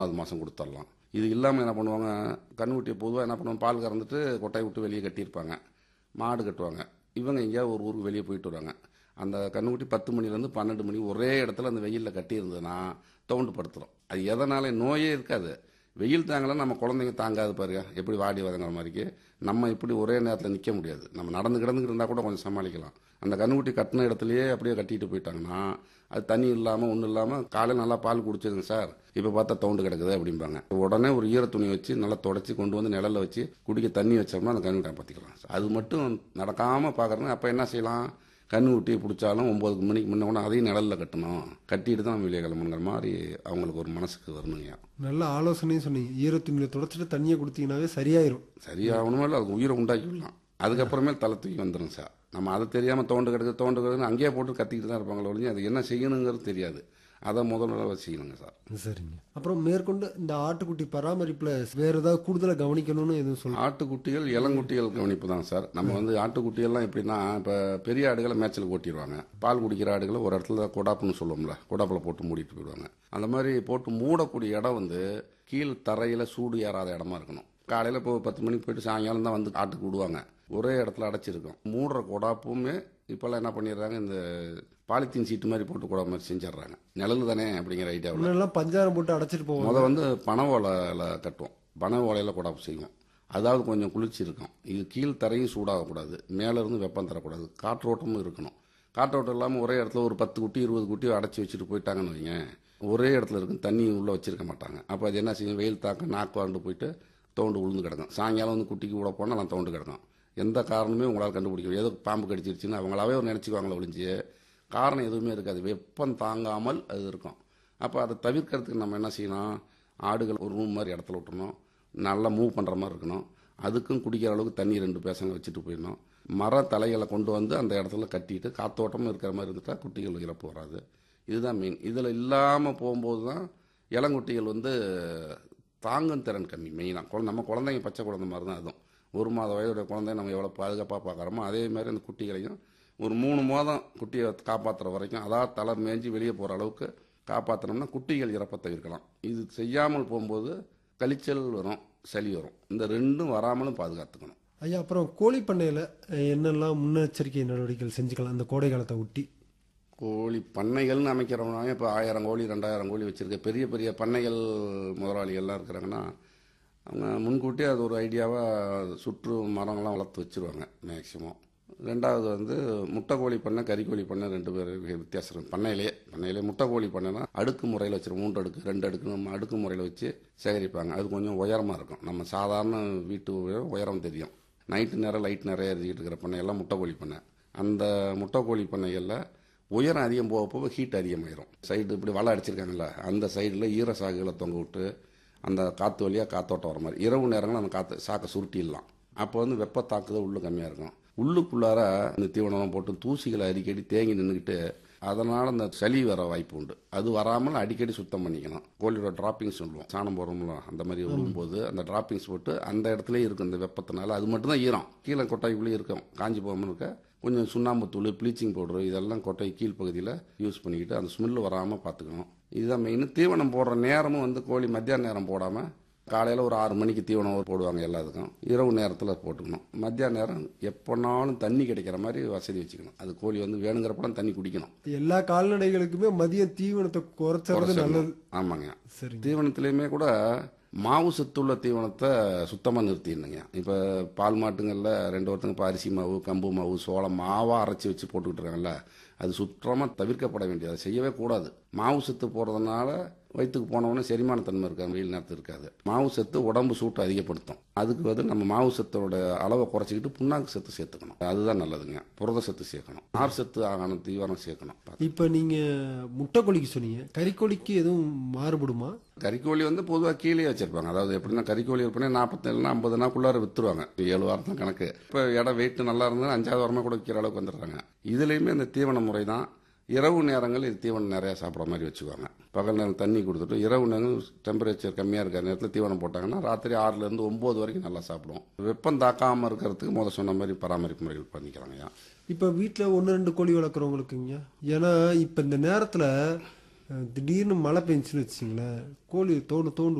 அது மாதம் கொடுத்துடலாம் இது இல்லாமல் என்ன பண்ணுவாங்க கண்ணுக்குட்டியை பொதுவாக என்ன பண்ணுவாங்க பால் கறந்துட்டு கொட்டாய் விட்டு வெளியே கட்டியிருப்பாங்க மாடு கட்டுவாங்க இவங்க எங்கேயாவது ஒரு ஊருக்கு வெளியே போயிட்டு வருவாங்க அந்த கண்ணுக்குட்டி பத்து மணிலேருந்து பன்னெண்டு மணி ஒரே இடத்துல அந்த வெயிலில் கட்டி இருந்ததுன்னா தவுண்டு படுத்துரும் அது எதனால நோயே இருக்காது வெயில் தாங்கலாம் நம்ம குழந்தைங்க தாங்காது பாருங்க எப்படி வாடி வதங்குற மாதிரிக்கு நம்ம இப்படி ஒரே நேரத்தில் நிற்க முடியாது நம்ம நடந்து கிடந்துக்கிட்டு இருந்தால் கூட கொஞ்சம் சமாளிக்கலாம் அந்த கண்ணுக்குட்டி கட்டின இடத்துலயே அப்படியே கட்டிட்டு போயிட்டாங்கன்னா அது தண்ணி இல்லாமல் ஒன்றும் இல்லாமல் காலையில் நல்லா பால் குடிச்சதுங்க சார் இப்போ பார்த்தா தவுண்டு கிடக்குது அப்படிம்பாங்க உடனே ஒரு ஈர துணி வச்சு நல்லா தொடச்சி கொண்டு வந்து நிழல்ல வச்சு குடிக்க தண்ணி வச்சோம்னா அந்த கண்ணுக்குட்டி பார்த்துக்கலாம் அது மட்டும் நடக்காமல் பார்க்குறேங்க அப்போ என்ன செய்யலாம் கண்ணுக்குட்டியை பிடிச்சாலும் ஒம்பது மணிக்கு முன்ன கூட அதையும் நிழல்ல கட்டணும் கட்டிட்டு தான் நம்ம வெளியே கிளம்புங்கிற மாதிரி அவங்களுக்கு ஒரு மனசுக்கு வரணுங்க நல்ல ஆலோசனையும் சொன்னீங்க ஈரத்துணியில தொடச்சிட்டு தண்ணியை கொடுத்தீங்கன்னாவே சரியாயிரும் சரியாகணுமே இல்லை அதுக்கு உயிரை உண்டாக்கி விடலாம் அதுக்கப்புறமே தலை தூக்கி வந்துடும் சார் நம்ம அதை தெரியாமல் தோண்டு கிடக்கு தோண்டு கிடக்குன்னு அங்கேயே போட்டு கத்திக்கிட்டு தான் இருப்பாங்களே ஒழிஞ்சு அது என்ன செய்யணுங்கிறது தெரியாது அதை முதல்ல செய்யணுங்க சார் சரிங்க அப்புறம் மேற்கொண்டு இந்த ஆட்டுக்குட்டி பராமரிப்புல வேற ஏதாவது கூடுதலா கவனிக்கணும்னு எதுவும் சொல்லுங்க ஆட்டுக்குட்டிகள் இளங்குட்டிகள் கவனிப்பு தான் சார் நம்ம வந்து ஆட்டுக்குட்டியெல்லாம் எப்படின்னா இப்போ பெரிய ஆடுகளை மேய்ச்சலுக்கு ஓட்டிடுவாங்க பால் குடிக்கிற ஆடுகளை ஒரு இடத்துல கொடாப்புன்னு சொல்லுவோம்ல கொடாப்பில் போட்டு மூடிட்டு போயிடுவாங்க அந்த மாதிரி போட்டு மூடக்கூடிய இடம் வந்து கீழ் தரையில் சூடு ஏறாத இடமா இருக்கணும் காலையில் இப்போ பத்து மணிக்கு போயிட்டு சாயங்காலம் தான் வந்து ஆட்டுக்கு விடுவாங்க ஒரே இடத்துல அடைச்சிருக்கும் மூடுற கொடாப்புமே இப்போல்லாம் என்ன பண்ணிடுறாங்க இந்த பாலித்தீன் சீட்டு மாதிரி போட்டு கொடா மாதிரி செஞ்சிடுறாங்க நிழல் தானே அப்படிங்கிற ஐடியாவில் முன்னெல்லாம் பஞ்சாரம் போட்டு அடைச்சிட்டு போவாங்க முத வந்து பனை ஓலையில் கட்டுவோம் பனை ஓலையில் கொடாப்பு செய்வோம் அதாவது கொஞ்சம் குளிர்ச்சி இருக்கும் இது கீழ் தரையும் சூடாகக்கூடாது மேலே இருந்து வெப்பம் தரக்கூடாது காற்றோட்டமும் இருக்கணும் காற்றோட்டம் இல்லாமல் ஒரே இடத்துல ஒரு பத்து குட்டி இருபது குட்டி அடைச்சி வச்சுட்டு போயிட்டாங்கன்னு வைங்க ஒரே இடத்துல இருக்கும் தண்ணி உள்ளே வச்சிருக்க மாட்டாங்க அப்போ அது என்ன செய்யும் வெயில் தாக்கம் நாக்கு வறண்டு போயிட்டு தோண்டு விழுந்து கிடக்கும் சாயங்காலம் வந்து குட்டிக்கு விட போனால் நான் தோண்டு கிடக்கும் எந்த காரணமே உங்களால் கண்டுபிடிக்க முடியாது. ஏதோ பாம்பு கடிச்சிருச்சுன்னு அவங்களாவே ஒரு நினச்சிக்குவாங்களே ஒழிஞ்சு காரணம் எதுவுமே இருக்காது வெப்பம் தாங்காமல் அது இருக்கும் அப்போ அதை தவிர்க்கிறதுக்கு நம்ம என்ன செய்யணும் ஆடுகள் ஒரு ரூம் மாதிரி இடத்துல விட்டுறணும் நல்லா மூவ் பண்ணுற மாதிரி இருக்கணும் அதுக்கும் குடிக்கிற அளவுக்கு தண்ணி ரெண்டு பேசங்க வச்சுட்டு போயிடணும் மர தலைகளை கொண்டு வந்து அந்த இடத்துல கட்டிட்டு காத்தோட்டமும் இருக்கிற மாதிரி இருந்துட்டா குட்டிகள் இறப்பு வராது இதுதான் மெயின் இதில் இல்லாமல் போகும்போது தான் இளங்குட்டிகள் வந்து தாங்கும் திறன் கம்மி மெயினாக குழந்தை நம்ம குழந்தைங்க பச்சை குழந்தை மாதிரி தான் அதுவும் ஒரு மாத வயதுடைய குழந்தைய நம்ம எவ்வளோ பாதுகாப்பாக பார்க்குறோமோ அதே மாதிரி அந்த குட்டிகளையும் ஒரு மூணு மாதம் குட்டியை காப்பாற்றுற வரைக்கும் அதாவது தளர் மேய்ஞ்சி வெளியே போகிற அளவுக்கு காப்பாற்றினோம்னா குட்டிகள் இறப்பை தவிர்க்கலாம் இது செய்யாமல் போகும்போது கழிச்சல் வரும் சளி வரும் இந்த ரெண்டும் வராமலும் பாதுகாத்துக்கணும் ஐயா அப்புறம் கோழி பண்ணையில அஹ், என்னெல்லாம் முன்னெச்சரிக்கை நடவடிக்கைகள் செஞ்சுக்கலாம் அந்த கோடை காலத்தை ஒட்டி கோழி பண்ணைகள்னு அமைக்கிறவங்க இப்போ ஆயிரம் கோழி ரெண்டாயிரம் கோழி வச்சுருக்க பெரிய பெரிய பண்ணைகள் முதலாளிகள்லாம் இருக்கிறாங்கன்னா அவங்க முன்கூட்டியே அது ஒரு ஐடியாவாக சுற்று மரங்கள்லாம் வளர்த்து வச்சுருவாங்க மேக்சிமம் ரெண்டாவது வந்து முட்டை கோழி பண்ணை கறிக்கோழி பண்ணை ரெண்டு பேர் வித்தியாசம் இருக்கு பண்ணையிலேயே பண்ணையிலே முட்டை கோழி பண்ணைனா அடுக்கு முறையில் வச்சிருவோம் மூன்று அடுக்கு ரெண்டு அடுக்கு நம்ம அடுக்கு முறையில் வச்சு சேகரிப்பாங்க அது கொஞ்சம் உயரமாக இருக்கும் நம்ம சாதாரண வீட்டு உயரம் தெரியும் நைட்டு நேரம் லைட் நிறைய எரிஞ்சிக்கிட்டு இருக்கிற பண்ணையெல்லாம் முட்டை கோழி பண்ணை அந்த முட்டை கோழி பண்ணைகளில் உயரம் அதிகம் போக போக ஹீட் அதிகமாயிரும் சைடு இப்படி வலை அடிச்சிருக்காங்கல்ல அந்த சைடில் ஈர சாகுகளை தொங்க விட்டு அந்த காற்று வழியாக காத்தோட்டம் வர மாதிரி இரவு நேரங்களில் அந்த காற்று சாக்கை சுருட்டிடலாம் அப்போ வந்து வெப்ப தாக்குதல் உள்ளு கம்மியாக இருக்கும் உள்ளுக்குள்ளார இந்த தீவனம் போட்டு தூசிகளை அடிக்கடி தேங்கி நின்றுக்கிட்டு அதனால் அந்த சளி வர வாய்ப்பு உண்டு அது வராமல் அடிக்கடி சுத்தம் பண்ணிக்கணும் கோழியோட டிராப்பிங்ஸ் சொல்லுவோம் சாணம் போடுறோம்ல அந்த மாதிரி விழும்போது அந்த டிராப்பிங்ஸ் போட்டு அந்த இடத்துலயே இருக்கும் இந்த வெப்பத்தினால அது மட்டும்தான் ஈரம் கீழே கொட்டாய்க்குள்ளேயே இருக்கும் காஞ்சி போகாமல் இருக்க கொஞ்சம் சுண்ணாம்பு தூள் ப்ளீச்சிங் பவுடர் இதெல்லாம் கொட்டை கீழ்ப்பகுதியில் யூஸ் பண்ணிக்கிட்டு அந்த ஸ்மெல் வராமல் பார்த்துக்கணும் இதுதான் மெயின் தீவனம் போடுற நேரமும் வந்து கோழி மத்தியான நேரம் போடாமல் காலையில் ஒரு ஆறு மணிக்கு தீவனம் போடுவாங்க எல்லாத்துக்கும் இரவு நேரத்தில் போட்டுக்கணும் மத்தியான நேரம் எப்போனாலும் தண்ணி கிடைக்கிற மாதிரி வசதி வச்சுக்கணும் அது கோழி வந்து வேணுங்கிறப்பலாம் தண்ணி குடிக்கணும் எல்லா கால்நடைகளுக்குமே மதியம் தீவனத்தை குறைச்சறது நல்லது ஆமாங்க சரிங்க தீவனத்திலையுமே கூட மாவு சத்துள்ள தீவனத்தை சுத்தமாக நிறுத்திடணுங்க இப்போ பால் மாட்டுங்களில் ரெண்டு ஒருத்தங்க இப்போ அரிசி மாவு கம்பு மாவு சோளம் மாவாக அரைச்சி வச்சு போட்டுக்கிட்டு இருக்காங்கல்ல அது சுத்தமாக தவிர்க்கப்பட வேண்டியது அதை செய்யவே கூடாது மாவு சத்து போடுறதுனால வயிற்றுக்கு போனவொடனே செரிமானத்தன்மை இருக்காது வெயில் நேரத்தில் இருக்காது மாவு சத்து உடம்பு சூட்டை அதிகப்படுத்தும் அதுக்கு வந்து நம்ம மாவு சத்தோட அளவை குறைச்சிக்கிட்டு புண்ணாக்கு சத்து சேர்த்துக்கணும் அதுதான் நல்லதுங்க புரத சத்து சேர்க்கணும் நார் சத்து ஆகான தீவனம் சேர்க்கணும் இப்ப நீங்க முட்டை கோழிக்கு சொன்னீங்க கறிக்கோழிக்கு எதுவும் மாறுபடுமா கறிக்கோழி வந்து பொதுவாக கீழே வச்சிருப்பாங்க அதாவது எப்படின்னா கறிக்கோழி விற்பனை நாற்பத்தேழுனா ஐம்பது நாளுக்குள்ளார வித்துருவாங்க ஏழு வாரத்தான் கணக்கு இப்போ இடம் வெயிட் நல்லா இருந்தால் அஞ்சாவது வாரமாக கூட விற்கிற அளவுக்கு வந்துடுறாங்க இதுலேயுமே இந்த தீவன முறை தான் இரவு நேரங்கள் இது தீவனம் நிறையா சாப்பிட்ற மாதிரி வச்சுக்குவாங்க பகல் நேரம் தண்ணி கொடுத்துட்டு இரவு நேரம் டெம்பரேச்சர் கம்மியாக இருக்கிற நேரத்தில் தீவனம் போட்டாங்கன்னா ராத்திரி ஆறுலேருந்து ஒம்பது வரைக்கும் நல்லா சாப்பிடுவோம் வெப்பம் தாக்காமல் இருக்கிறதுக்கு முத சொன்ன மாதிரி பராமரிப்பு முறைகள் பண்ணிக்கிறாங்கய்யா இப்ப வீட்ல ஒன்று ரெண்டு கோழி வளர்க்குறவங்களுக்குங்க ஏன்னா இப்ப இந்த நேரத்துல அஹ், திடீர்னு மழை பெஞ்சுன்னு வச்சுங்களேன் கோழி தோண்டு தோண்டு